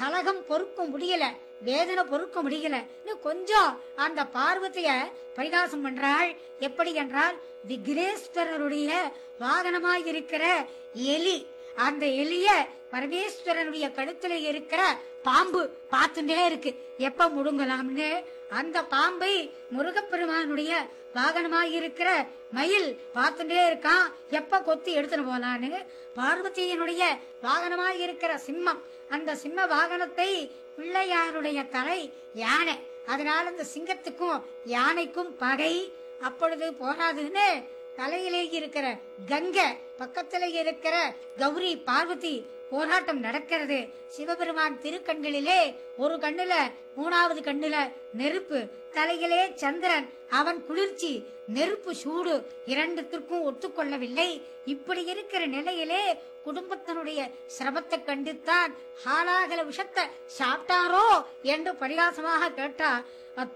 கலகம் பொறுக்க முடியல வேதனை பொறுக்க முடியல இன்னும் கொஞ்சம் அந்த பார்வதிய பரிகாசம் பண்றாள் எப்படி என்றால் விக்னேஸ்வரருடைய வாகனமாய் இருக்கிற எலி அந்த எலிய பரமேஸ்வரனுடைய கழுத்துல இருக்கிற பாம்பு பார்த்துட்டே இருக்கு எப்ப முடுங்கலாம்னு அந்த பாம்பை முருகப்பெருமானுடைய வாகனமாய் இருக்கிற மயில் பார்த்துட்டே இருக்கான் எப்ப கொத்தி எடுத்துட்டு போலான்னு பார்வதியினுடைய வாகனமாய் இருக்கிற சிம்மம் அந்த சிம்ம வாகனத்தை பிள்ளையாருடைய தலை யானை அதனால அந்த சிங்கத்துக்கும் யானைக்கும் பகை அப்பொழுது போராதுன்னு தலையிலே இருக்கிற கங்கை பக்கத்துல இருக்கிற கௌரி பார்வதி போராட்டம் நடக்கிறது சிவபெருமான் திருக்கண்களிலே ஒரு கண்ணுல மூணாவது கண்ணுல நெருப்பு தலையிலே சந்திரன் அவன் குளிர்ச்சி நெருப்பு சூடு இரண்டுத்திற்கும் ஒத்துக்கொள்ளவில்லை இப்படி இருக்கிற நிலையிலே குடும்பத்தினுடைய சிரமத்தை கண்டுத்தான் ஹாலாகல விஷத்தை சாப்பிட்டாரோ என்று பரிகாசமாக கேட்டா